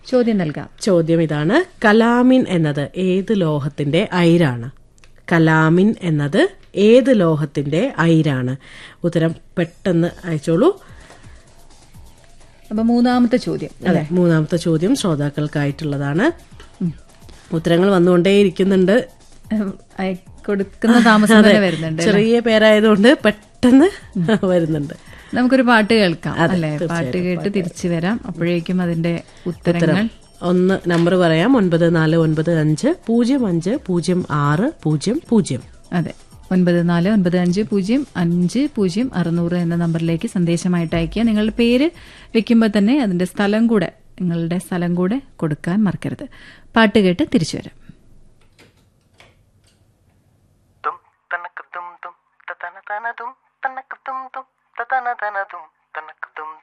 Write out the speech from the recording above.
ചോദ്യം നൽകാം ചോദ്യം ഇതാണ് കലാമിൻ എന്നത് ഏത് ലോഹത്തിന്റെ അയിരാണ് കലാമിൻ എന്നത് ഏത് ലോഹത്തിന്റെ അയിരാണ് ഉത്തരം പെട്ടെന്ന് അയച്ചോളൂ അപ്പൊ മൂന്നാമത്തെ ചോദ്യം അതെ മൂന്നാമത്തെ ചോദ്യം ശ്രോതാക്കൾക്കായിട്ടുള്ളതാണ് ഉത്തരങ്ങൾ വന്നുകൊണ്ടേയിരിക്കുന്നുണ്ട് ഉം, അയ- കൊടുക്കുന്ന താമസം തന്നെ വരുന്നുണ്ട് ചെറിയ പേരായതുകൊണ്ട് പെട്ടെന്ന് വരുന്നുണ്ട് നമുക്കൊരു പാട്ട് കേൾക്കാം അല്ലെ പാട്ട് കേട്ട് തിരിച്ചു വരാം അപ്പോഴേക്കും അതിന്റെ ഉത്തരങ്ങൾ ഒന്ന് നമ്പർ പറയാം ഒൻപത് നാല് ഒൻപത് അഞ്ച് പൂജ്യം അഞ്ച് പൂജ്യം ആറ് പൂജ്യം പൂജ്യം അതെ ഒൻപത് നാല് ഒൻപത് അഞ്ച് പൂജ്യം അഞ്ച് പൂജ്യം അറുന്നൂറ് എന്ന നമ്പറിലേക്ക് സന്ദേശമായിട്ട് അയക്കുക നിങ്ങളുടെ പേര് വെക്കുമ്പോൾ തന്നെ അതിന്റെ സ്ഥലം കൂടെ നിങ്ങളുടെ സ്ഥലം കൂടെ കൊടുക്കാൻ മറക്കരുത് പാട്ട് കേട്ട് തിരിച്ചു വരാം tum tanaka tum tum tatana tana tum tanaka tum tum tatana tana tum